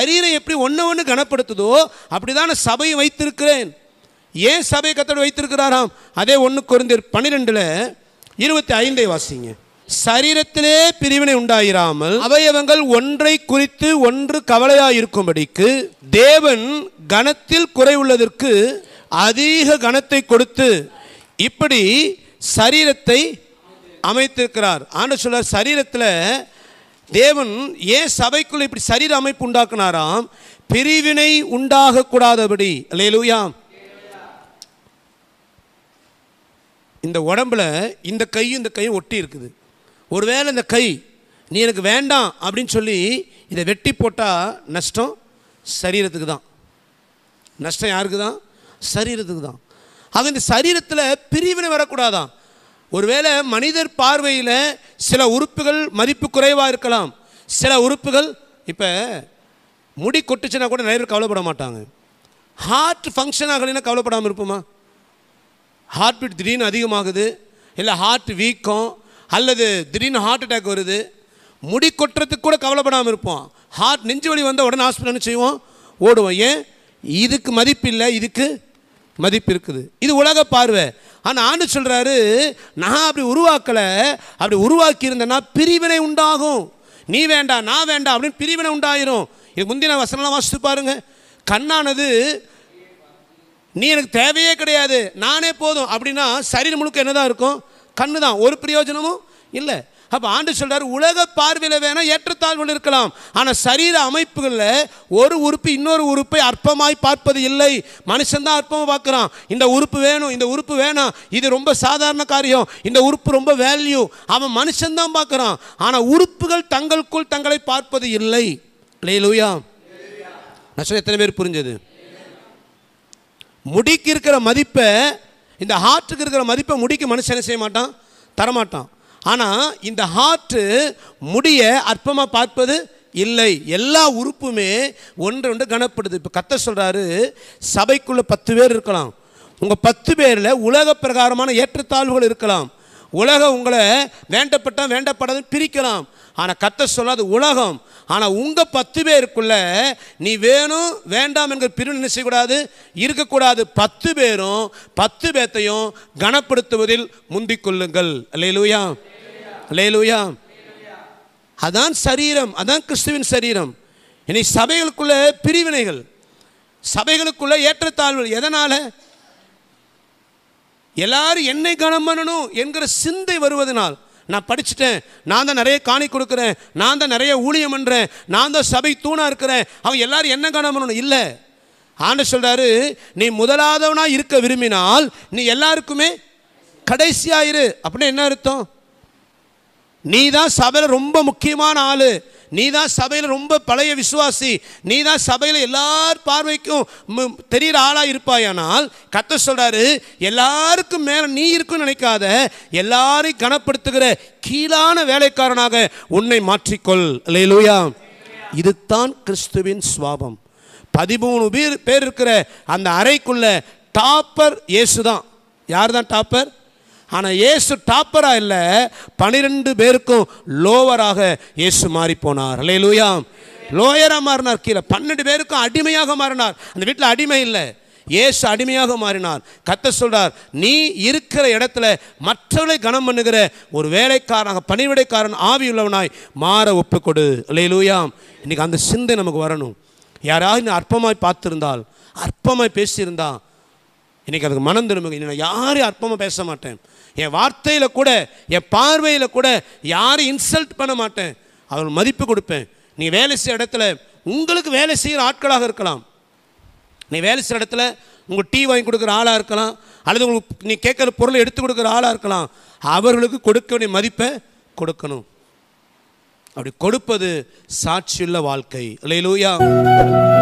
சரீரம் எப்படி ஒன்று ஒன்று கனப்படுத்துதோ அப்படிதான் நான் சபையை வைத்திருக்கிறேன் ஏன் சபையை கத்தோடு வைத்திருக்கிறாராம் அதே ஒன்று குறைந்தர் பன்னிரெண்டில் இருபத்தி ஐந்தை வாசிங்க சரீரத்திலே பிரிவினை உண்டாயிராமல் அவயவங்கள் ஒன்றை குறித்து ஒன்று கவலையாய் இருக்கும்படிக்கு தேவன் கனத்தில் குறைவுள்ளதற்கு அதிக கனத்தை கொடுத்து இப்படி சரீரத்தை அமைத்திருக்கிறார் ஆண்டு சொல்றார் சரீரத்தில் தேவன் ஏன் சபைக்குள்ள இப்படி சரீர அமைப்பு உண்டாக்குனாராம் பிரிவினை உண்டாகக்கூடாதபடி அல்லேலூயாம் இந்த உடம்புல இந்த கையும் இந்த கையும் ஒட்டி இருக்குது ஒருவேளை இந்த கை நீ எனக்கு வேண்டாம் அப்படின்னு சொல்லி இதை வெட்டி போட்டால் நஷ்டம் சரீரத்துக்கு தான் நஷ்டம் யாருக்கு தான் சரீரத்துக்கு தான் ஆக இந்த சரீரத்தில் பிரிவினை வரக்கூடாதான் ஒருவேளை மனிதர் பார்வையில் சில உறுப்புகள் மதிப்பு குறைவாக இருக்கலாம் சில உறுப்புகள் இப்போ முடி கொட்டுச்சுன்னா கூட நிறைய பேர் கவலைப்பட மாட்டாங்க ஹார்ட் ஃபங்க்ஷன் ஆகலைன்னா கவலைப்படாமல் இருப்போமா ஹார்ட் பீட் திடீர்னு அதிகமாகுது இல்லை ஹார்ட் வீக்கம் அல்லது திடீர்னு ஹார்ட் அட்டாக் வருது முடி கொட்டுறதுக்கு கூட கவலைப்படாமல் இருப்போம் ஹார்ட் நெஞ்சு வலி வந்தால் உடனே ஹாஸ்பிட்டல் என்ன செய்வோம் ஓடுவோம் ஏன் இதுக்கு மதிப்பு இல்லை இதுக்கு மதிப்பு இருக்குது இது உலக பார்வை ஆனால் ஆண்டு சொல்கிறாரு நான் அப்படி உருவாக்கலை அப்படி உருவாக்கி இருந்தேன்னா பிரிவினை உண்டாகும் நீ வேண்டாம் நான் வேண்டாம் அப்படின்னு பிரிவினை உண்டாயிரும் இது முந்தின வசனம்லாம் வாசித்து பாருங்க கண்ணானது நீ எனக்கு தேவையே கிடையாது நானே போதும் அப்படின்னா சரீரம் முழுக்க என்னதான் இருக்கும் கண்ணு தான் ஒரு பிரயோஜனமும் இல்லை அப்போ ஆண்டு சொல்றாரு உலக பார்வையில் வேணால் ஏற்றத்தாழ்வுகள் இருக்கலாம் ஆனால் சரீர அமைப்புகளில் ஒரு உறுப்பு இன்னொரு உறுப்பை அற்பமாய் பார்ப்பது இல்லை மனுஷன்தான் அற்பமாக பார்க்குறான் இந்த உறுப்பு வேணும் இந்த உறுப்பு வேணாம் இது ரொம்ப சாதாரண காரியம் இந்த உறுப்பு ரொம்ப வேல்யூ அவன் மனுஷன்தான் பார்க்குறான் ஆனால் உறுப்புகள் தங்களுக்குள் தங்களை பார்ப்பது இல்லை இல்லையா நான் சொல்ல எத்தனை பேர் புரிஞ்சது முடிக்கு இருக்கிற மதிப்பை இந்த ஹார்ட்டுக்கு இருக்கிற மதிப்பை முடிக்கு மனுஷன் என்ன செய்ய மாட்டான் தரமாட்டான் ஆனால் இந்த ஹார்ட்டு முடிய அற்பமாக பார்ப்பது இல்லை எல்லா உறுப்புமே ஒன்று ஒன்று கனப்படுது இப்போ கத்த சொல்கிறாரு சபைக்குள்ளே பத்து பேர் இருக்கலாம் உங்கள் பத்து பேரில் உலக பிரகாரமான ஏற்றத்தாழ்வுகள் இருக்கலாம் உலகம் உங்களை வேண்டப்பட்ட வேண்டப்படாதுன்னு பிரிக்கலாம் ஆனால் கத்த சொல்லாது உலகம் ஆனால் உங்கள் பத்து பேருக்குள்ள நீ வேணும் வேண்டாம் என்கிற பிரிவு என்ன செய்யக்கூடாது இருக்கக்கூடாது பத்து பேரும் பத்து பேர்த்தையும் கனப்படுத்துவதில் முந்திக் கொள்ளுங்கள் அல்லேலூயா அல்லேலூயா அதான் சரீரம் அதான் கிறிஸ்துவின் சரீரம் இனி சபைகளுக்குள்ள பிரிவினைகள் சபைகளுக்குள்ள ஏற்றத்தாழ்வுகள் எதனால் எல்லாரும் என்னை கனம் பண்ணணும் என்கிற சிந்தை வருவதனால் நான் படிச்சுட்டேன் நான் தான் நிறைய காணி கொடுக்குறேன் நான் தான் நிறைய ஊழியம் பண்ணுறேன் நான் தான் சபை தூணாக இருக்கிறேன் அவங்க எல்லாரும் என்ன கனம் பண்ணணும் இல்லை ஆண்டு சொல்கிறாரு நீ முதலாதவனா இருக்க விரும்பினால் நீ எல்லாருக்குமே கடைசியாயிரு அப்படின்னு என்ன அர்த்தம் நீ தான் சபையில் ரொம்ப முக்கியமான ஆள் நீ தான் சபையில் ரொம்ப பழைய விசுவாசி நீ தான் சபையில் எல்லார் பார்வைக்கும் மு- தெரிகிற ஆளாக இருப்பாயானால் கத்த சொல்கிறாரு எல்லாருக்கும் மேலே நீ இருக்குன்னு நினைக்காத எல்லாரையும் கனப்படுத்துகிற கீழான வேலைக்காரனாக உன்னை மாற்றிக்கொள் அல்லேலூயா இதுதான் கிறிஸ்துவின் சுவாபம் பதிமூணு பேர் பேர் இருக்கிற அந்த அறைக்குள்ள டாப்பர் இயேசு தான் யார் தான் டாப்பர் ஆனால் இயேசு டாப்பராக இல்லை பனிரெண்டு பேருக்கும் லோவராக இயேசு மாறி போனார் அல்லேலூயா லோயராக மாறினார் கீழே பன்னெண்டு பேருக்கும் அடிமையாக மாறினார் அந்த வீட்டில் அடிமை இல்லை இயேசு அடிமையாக மாறினார் கத்த சொல்றார் நீ இருக்கிற இடத்துல மற்றவர்களை கனம் பண்ணுகிற ஒரு வேலைக்காரனாக பணிவிடைக்காரன் ஆவியுள்ளவனாய் மாற ஒப்புக்கொடு அல்லேலூயாம் இன்னைக்கு அந்த சிந்தை நமக்கு வரணும் யாராவது நீ அற்பமாய் பார்த்திருந்தால் அற்பமாய் பேசியிருந்தா இன்னைக்கு அதுக்கு மனம் திரும்புங்க இனி நான் யாரையும் அற்பமாக பேச மாட்டேன் என் வார்த்தையில் கூட என் பார்வையில் கூட யாரையும் இன்சல்ட் பண்ண மாட்டேன் அவர்கள் மதிப்பு கொடுப்பேன் நீ வேலை செய்கிற இடத்துல உங்களுக்கு வேலை செய்கிற ஆட்களாக இருக்கலாம் நீ வேலை செய்கிற இடத்துல உங்கள் டீ வாங்கி கொடுக்குற ஆளாக இருக்கலாம் அல்லது உங்களுக்கு நீ கேட்குற பொருளை எடுத்து கொடுக்குற ஆளாக இருக்கலாம் அவர்களுக்கு கொடுக்க வேண்டிய மதிப்பை கொடுக்கணும் அப்படி கொடுப்பது சாட்சியுள்ள வாழ்க்கை இல்லையிலூயா